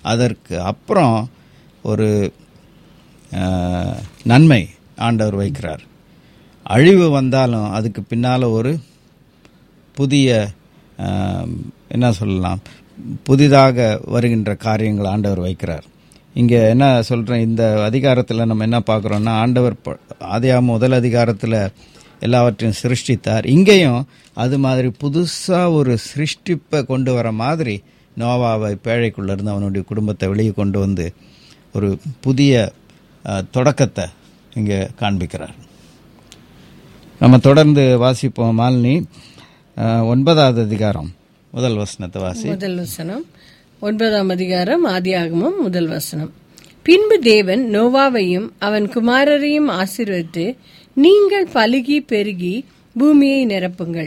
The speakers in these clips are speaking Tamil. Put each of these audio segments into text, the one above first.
அதற்கு அப்புறம் ஒரு அஹ், நன்மை ஆண்டவர் வைக்கிறார் அழிவு வந்தாலும் அதுக்கு பின்னால் ஒரு புதிய அஹ், என்ன சொல்லலாம் புதிதாக வருகின்ற காரியங்கள் ஆண்டவர் வைக்கிறார் இங்கே என்ன சொல்கிறேன் இந்த அதிகாரத்தில் நம்ம என்ன பார்க்குறோம்னா ஆண்டவர் ப- ஆதியாகமம் முதல் அதிகாரத்தில் எல்லாவற்றையும் சிருஷ்டித்தார் இங்கேயும் அது மாதிரி புதுசாக ஒரு சிருஷ்டிப்பை கொண்டு வர மாதிரி நோவாவை பேழைக்குள்ள இருந்து அவனுடைய குடும்பத்தை வெளியே கொண்டு வந்து ஒரு புதிய அஹ், தொடக்கத்தை இங்கே காண்பிக்கிறார் நம்ம தொடர்ந்து வாசிப்போம் மாலினி அஹ், ஒன்பதாவது அதிகாரம் முதல் வசனத்தை வாசி முதல் வசனம் ஒன்பதாம் அதிகாரம் ஆதியாகமம் முதல் வசனம் பின்பு தேவன் நோவாவையும் அவன் குமாரரையும் ஆசீர்வதித்து நீங்கள் பலுகி பெருகி பூமியை நிரப்புங்கள்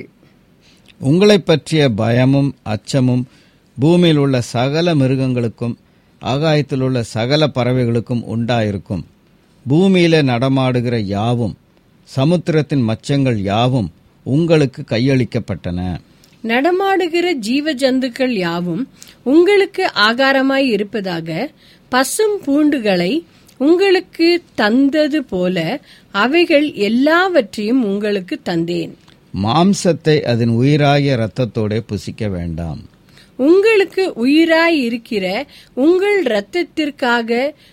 உங்களைப் பற்றிய பயமும் அச்சமும் பூமியில் உள்ள சகல மிருகங்களுக்கும் ஆகாயத்தில் உள்ள சகல பறவைகளுக்கும் உண்டாயிருக்கும் பூமியில நடமாடுகிற யாவும் சமுத்திரத்தின் மச்சங்கள் யாவும் உங்களுக்கு கையளிக்கப்பட்டன நடமாடுகிற ஜீவ ஜந்துக்கள் யாவும் உங்களுக்கு ஆகாரமாய் இருப்பதாக பசும் பூண்டுகளை உங்களுக்கு தந்தது போல அவைகள் எல்லாவற்றையும் உங்களுக்கு தந்தேன் மாம்சத்தை அதன் உயிராகிய இரத்தத்தோட புசிக்க வேண்டாம் உங்களுக்கு உயிராய் இருக்கிற உங்கள் இரத்தத்திற்காக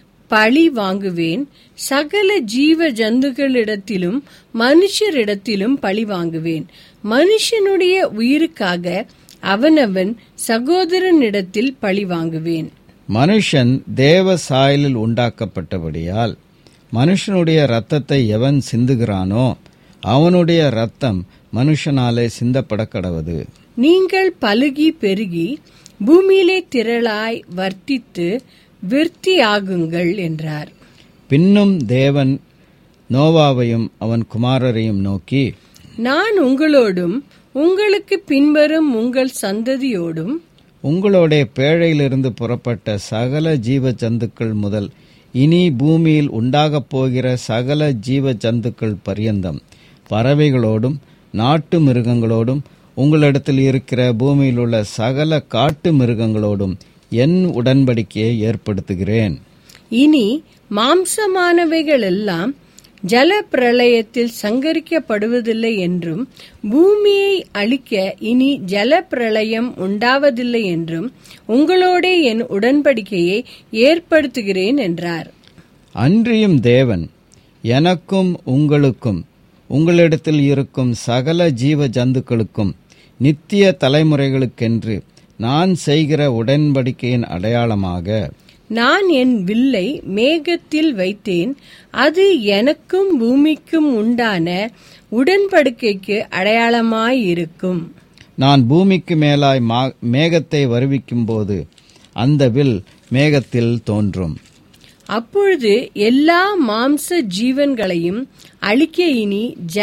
பழி வாங்குவேன் சகல ஜீவ ஜந்துக்களிடத்திலும் மனுஷரிடத்திலும் பழி வாங்குவேன் மனுஷனுடைய உயிருக்காக அவனவன் சகோதரனிடத்தில் பழி வாங்குவேன் மனுஷன் தேவ சாயலில் உண்டாக்கப்பட்டபடியால் மனுஷனுடைய இரத்தத்தை எவன் சிந்துகிறானோ அவனுடைய இரத்தம் மனுஷனாலே சிந்தப்பட கடவது நீங்கள் பலுகி பெருகி பூமியிலே திரளாய் வர்த்தித்து விருத்தியாகுங்கள் என்றார் பின்னும் தேவன் நோவாவையும் அவன் குமாரரையும் நோக்கி நான் உங்களோடும் உங்களுக்கு பின்வரும் உங்கள் சந்ததியோடும் உங்களோட பேழையிலிருந்து புறப்பட்ட சகல ஜீவ ஜந்துக்கள் முதல் இனி பூமியில் உண்டாகப் போகிற சகல ஜீவ ஜந்துக்கள் பரியந்தம் பறவைகளோடும் நாட்டு மிருகங்களோடும் உங்களிடத்தில் இருக்கிற பூமியில் உள்ள சகல காட்டு மிருகங்களோடும் என் உடன்படிக்கையை ஏற்படுத்துகிறேன் இனி மாம்சமானவைகள் எல்லாம் ஜல பிரளயத்தில் சங்கரிக்கப்படுவதில்லை என்றும் பூமியை அழிக்க இனி ஜல பிரளயம் உண்டாவதில்லை என்றும் உங்களோடே என் உடன்படிக்கையை ஏற்படுத்துகிறேன் என்றார் அன்றியும் தேவன் எனக்கும் உங்களுக்கும் உங்களிடத்தில் இருக்கும் சகல ஜீவ ஜந்துக்களுக்கும் நித்திய தலைமுறைகளுக்கென்று நான் செய்கிற உடன்படிக்கையின் அடையாளமாக நான் என் வில்லை மேகத்தில் வைத்தேன் அது எனக்கும் பூமிக்கும் உண்டான உடன்படிக்கைக்கு அடையாளமாயிருக்கும் நான் பூமிக்கு மேலாய் மா- மேகத்தை வருவிக்கும் போது அந்த வில் மேகத்தில் தோன்றும் அப்பொழுது எல்லா மாம்ச ஜீவன்களையும் அழிக்க இனி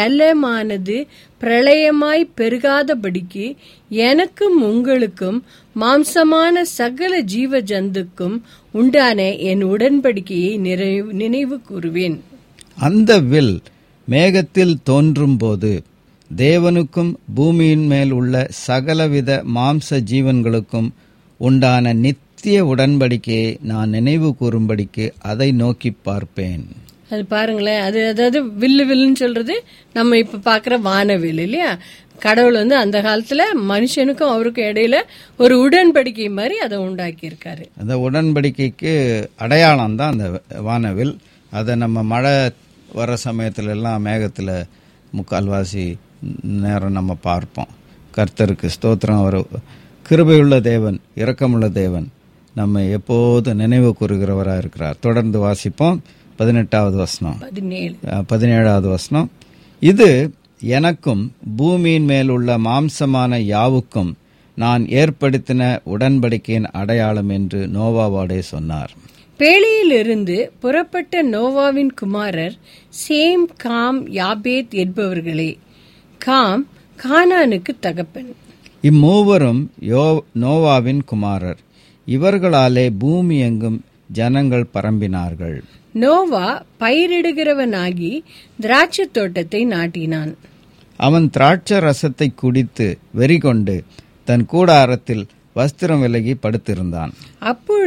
ஜலமானது பிரளயமாய் பெருகாதபடிக்கு எனக்கும் உங்களுக்கும் மாம்சமான சகல ஜீவ ஜந்துக்கும் உண்டான என் உடன்படிக்கையை நிறைவு நினைவு கூறுவேன் அந்த வில் மேகத்தில் தோன்றும்போது தேவனுக்கும் பூமியின் மேல் உள்ள சகலவித மாம்ச ஜீவன்களுக்கும் உண்டான நித்திய உடன்படிக்கையை நான் நினைவு கூறும்படிக்கு அதை நோக்கி பார்ப்பேன் அது பாருங்களேன் அது அதாவது வில்லு வில்லுன்னு சொல்றது நம்ம இப்ப பாக்குற வானவில் இல்லையா கடவுள் வந்து அந்த காலத்துல மனுஷனுக்கும் அவருக்கும் இடையில ஒரு உடன்படிக்கை மாதிரி அதை உண்டாக்கி இருக்காரு அந்த உடன்படிக்கைக்கு அடையாளம் தான் அந்த வானவில் அதை நம்ம மழை வர சமயத்துல எல்லாம் மேகத்தில் முக்கால்வாசி நேரம் நம்ம பார்ப்போம் கர்த்தருக்கு ஸ்தோத்திரம் அவர் கிருபையுள்ள தேவன் இரக்கமுள்ள தேவன் நம்ம எப்போது நினைவு கூறுகிறவராக இருக்கிறார் தொடர்ந்து வாசிப்போம் பதினெட்டாவது வசனம் பதினேழு அஹ், பதினேழாவது வசனம் இது எனக்கும் பூமியின் மேல் உள்ள மாம்சமான யாவுக்கும் நான் ஏற்படுத்தின உடன்படிக்கையின் அடையாளம் என்று நோவாவாடே சொன்னார் பேழையிலிருந்து புறப்பட்ட நோவாவின் குமாரர் சேம் காம் யாபேத் என்பவர்களே காம் கானானுக்கு தகப்பன் இம்மூவரும் யோ நோவாவின் குமாரர் இவர்களாலே பூமி எங்கும் ஜனங்கள் பரம்பினார்கள் நோவா பயிரிடுகிறவனாகி திராட்சை தோட்டத்தை நாட்டினான் அவன் திராட்சை ரசத்தை குடித்து வெறி கொண்டு தன் கூடாரத்தில் வஸ்திரம் விலகி படுத்திருந்தான் அப்பொழுது